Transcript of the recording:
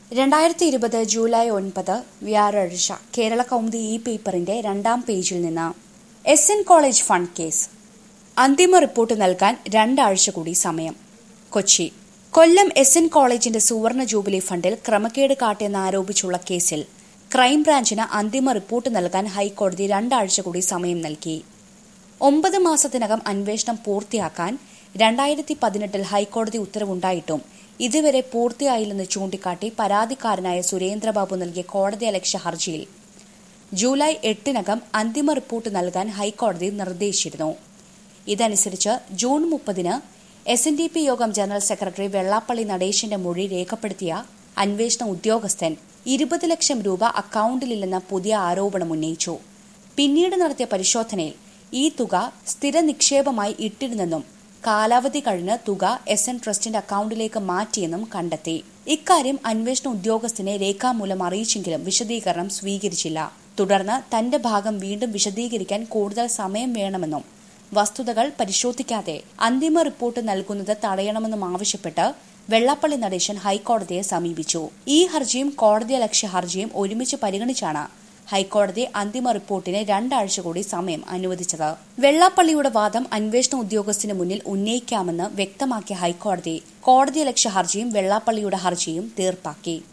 രണ്ടായിരത്തി ഇരുപത് ജൂലൈ ഒൻപത് വ്യാഴാഴ്ച കേരള കൗമുദി ഇ പേപ്പറിന്റെ രണ്ടാം പേജിൽ നിന്ന് S N college fund case അന്തിമ റിപ്പോർട്ട് നൽകാൻ രണ്ടാഴ്ച കൂടി സമയം കൊച്ചി കൊല്ലം എസ് എൻ കോളേജിന്റെ സുവർണ ജൂബിലി ഫണ്ടിൽ ക്രമക്കേട് കാട്ടിയെന്ന് ആരോപിച്ചുള്ള കേസിൽ ക്രൈംബ്രാഞ്ചിന് അന്തിമ റിപ്പോർട്ട് നൽകാൻ ഹൈക്കോടതി രണ്ടാഴ്ച കൂടി സമയം നൽകി ഒമ്പത് മാസത്തിനകം അന്വേഷണം പൂർത്തിയാക്കാൻ രണ്ടായിരത്തി പതിനെട്ടിൽ ഹൈക്കോടതി ഉത്തരവുണ്ടായിട്ടും ഇതുവരെ പൂർത്തിയായില്ലെന്ന് ചൂണ്ടിക്കാട്ടി പരാതിക്കാരനായ സുരേന്ദ്രബാബു നൽകിയ കോടതിയലക്ഷ്യ ഹർജിയിൽ ജൂലൈ എട്ടിനകം അന്തിമ റിപ്പോർട്ട് നൽകാൻ ഹൈക്കോടതി നിർദ്ദേശിച്ചിരുന്നു ഇതനുസരിച്ച് ജൂൺ മുപ്പതിന് എസ് എൻ ഡി പി യോഗം ജനറൽ സെക്രട്ടറി വെള്ളാപ്പള്ളി നടേശന്റെ മൊഴി രേഖപ്പെടുത്തിയ അന്വേഷണ ഉദ്യോഗസ്ഥൻ ഇരുപത് ലക്ഷം രൂപ അക്കൌണ്ടിലില്ലെന്ന പുതിയ ആരോപണം ഉന്നയിച്ചു പിന്നീട് നടത്തിയ പരിശോധനയിൽ ഈ തുക സ്ഥിര നിക്ഷേപമായി ഇട്ടിരുന്നെന്നും കാലാവധി കഴിഞ്ഞ് തുക എസ് എൻ ട്രസ്റ്റിന്റെ അക്കൌണ്ടിലേക്ക് മാറ്റിയെന്നും കണ്ടെത്തി ഇക്കാര്യം അന്വേഷണ ഉദ്യോഗസ്ഥനെ രേഖാമൂലം അറിയിച്ചെങ്കിലും വിശദീകരണം സ്വീകരിച്ചില്ല തുടർന്ന് തന്റെ ഭാഗം വീണ്ടും വിശദീകരിക്കാൻ കൂടുതൽ സമയം വേണമെന്നും വസ്തുതകൾ പരിശോധിക്കാതെ അന്തിമ റിപ്പോർട്ട് നൽകുന്നത് തടയണമെന്നും ആവശ്യപ്പെട്ട് വെള്ളാപ്പള്ളി നടേശൻ ഹൈക്കോടതിയെ സമീപിച്ചു ഈ ഹർജിയും കോടതിയലക്ഷ്യ ഹർജിയും ഒരുമിച്ച് പരിഗണിച്ചാണ് ഹൈക്കോടതി അന്തിമ റിപ്പോർട്ടിന് രണ്ടാഴ്ച കൂടി സമയം അനുവദിച്ചത് വെള്ളാപ്പള്ളിയുടെ വാദം അന്വേഷണ ഉദ്യോഗസ്ഥന് മുന്നിൽ ഉന്നയിക്കാമെന്ന് വ്യക്തമാക്കിയ ഹൈക്കോടതി കോടതിയലക്ഷ്യ ഹർജിയും വെള്ളാപ്പള്ളിയുടെ ഹർജിയും തീർപ്പാക്കി